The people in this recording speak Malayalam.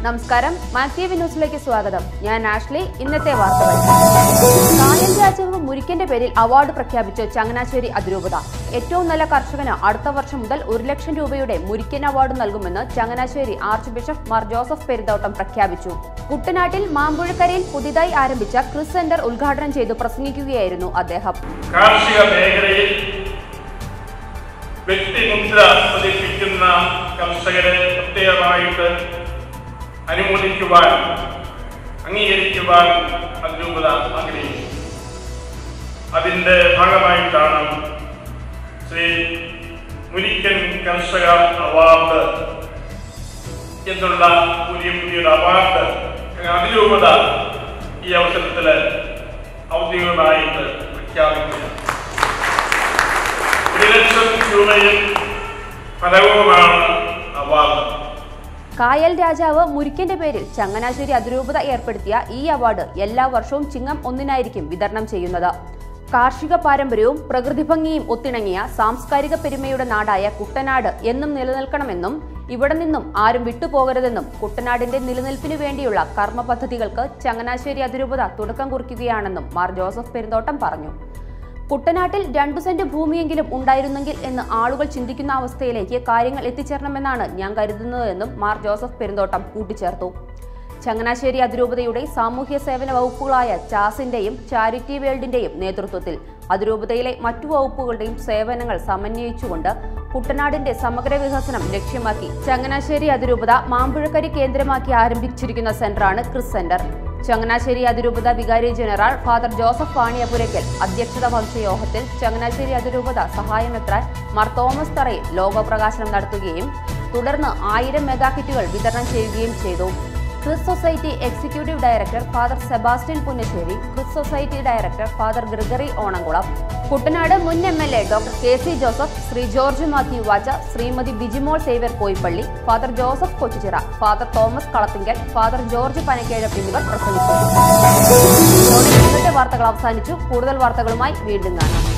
നമസ്കാരം മാക്ടീവ് ന്യൂസിലേക്ക് സ്വാഗതം ഞാൻ ആഷ്ലി ഇന്നത്തെ വാർത്തകൾ കായൽ രാജാവ് മുരിക്കന്റെ പേരിൽ അവാർഡ് പ്രഖ്യാപിച്ച് ചങ്ങനാശ്ശേരി അതിരൂപത ഏറ്റവും നല്ല കർഷകന് അടുത്ത വർഷം മുതൽ ഒരു ലക്ഷം രൂപയുടെ മുരിക്കൻ അവാർഡ് നൽകുമെന്ന് Changanassery archbishop Mar Joseph Perunthottam പ്രഖ്യാപിച്ചു കുട്ടനാട്ടിൽ മാമ്പുഴക്കരയിൽ പുതിയതായി ആരംഭിച്ച ക്രിസ് സെന്റർ ഉദ്ഘാടനം ചെയ്തു പ്രസംഗിക്കുകയായിരുന്നു അദ്ദേഹം കാർഷിക മേഖലയിൽ വ്യക്തിമുദ്ര പതിപ്പിക്കുന്ന കർഷകരെ പ്രത്യേകമായിട്ട് അനുമോദിക്കുവാൻ അംഗീകരിക്കുവാൻ അതിരൂപത ആഗ്രഹിക്കുന്നു അതിൻ്റെ ഭാഗമായിട്ടാണ് ശ്രീ മുരിക്കൻ കർഷക അവാർഡ് എന്നുള്ള പുതിയ പുതിയൊരു അവാർഡ് അതിരൂപത ഈ അവസരത്തിൽ ഔദ്യോഗികമായിട്ട് പ്രഖ്യാപിക്കുക ഒരു ലക്ഷം രൂപയും ഫലവുമാണ് അവാർഡ് കായൽ രാജാവ് മുരിക്കന്റെ പേരിൽ ചങ്ങനാശ്ശേരി അതിരൂപത ഏർപ്പെടുത്തിയ ഈ അവാർഡ് എല്ലാ വർഷവും ചിങ്ങം ഒന്നിനായിരിക്കും വിതരണം ചെയ്യുന്നത് കാർഷിക പാരമ്പര്യവും പ്രകൃതി ഭംഗിയും ഒത്തിണങ്ങിയ സാംസ്കാരിക പെരുമയുടെ നാടായ കുട്ടനാട് എന്നും നിലനിൽക്കണമെന്നും ഇവിടെ നിന്നും ആരും വിട്ടുപോകരുതെന്നും കുട്ടനാടിന്റെ നിലനിൽപ്പിനു വേണ്ടിയുള്ള കർമ്മ പദ്ധതികൾക്ക് ചങ്ങനാശ്ശേരി അതിരൂപത തുടക്കം കുറിക്കുകയാണെന്നും മാർ ജോസഫ് പെരുന്തോട്ടം പറഞ്ഞു കുട്ടനാട്ടിൽ രണ്ടു സെന്റ് ഭൂമിയെങ്കിലും ഉണ്ടായിരുന്നെങ്കിൽ എന്ന് ആളുകൾ ചിന്തിക്കുന്ന അവസ്ഥയിലേക്ക് കാര്യങ്ങൾ എത്തിച്ചേരണമെന്നാണ് ഞാൻ കരുതുന്നതെന്നും മാർ ജോസഫ് പെരുന്തോട്ടം കൂട്ടിച്ചേർത്തു ചങ്ങനാശ്ശേരി അതിരൂപതയുടെ സാമൂഹ്യ സേവന വകുപ്പുകളായ ചാസിന്റെയും ചാരിറ്റി വേൾഡിന്റെയും നേതൃത്വത്തിൽ അതിരൂപതയിലെ മറ്റു വകുപ്പുകളുടെയും സേവനങ്ങൾ സമന്വയിച്ചുകൊണ്ട് കുട്ടനാടിന്റെ സമഗ്ര വികസനം ലക്ഷ്യമാക്കി ചങ്ങനാശ്ശേരി അതിരൂപത മാമ്പുഴക്കരി കേന്ദ്രമാക്കി ആരംഭിച്ചിരിക്കുന്ന സെന്ററാണ് ക്രിസ് സെന്റർ ചങ്ങനാശ്ശേരി അതിരൂപത vicar general father Joseph Vaniyapurackal അധ്യക്ഷത വഹിച്ച യോഗത്തിൽ ചങ്ങനാശ്ശേരി അതിരൂപത സഹായമെത്രാൻ മാർ തോമസ് തറയിൽ ലോകപ്രകാശനം നടത്തുകയും തുടർന്ന് ആയിരം മെഗാ കിറ്റുകൾ വിതരണം ചെയ്യുകയും ചെയ്തു Chris society executive director father Sebastian Punnassery Chris society director father Gregory Onamkulam Kuttanad മുൻ M L A doctor K C Joseph Shri George Mathew വാച്ച Shrimati Bijimol Xavier Koyippally father Joseph Kochuchira father Thomas Kalathinkal father George Panakkezham എന്നിവർ പ്രസംഗിച്ചു ഇതോടെ ഇന്നത്തെ വാർത്തകൾ അവസാനിച്ചു കൂടുതൽ വാർത്തകളുമായി വീണ്ടും കാണാം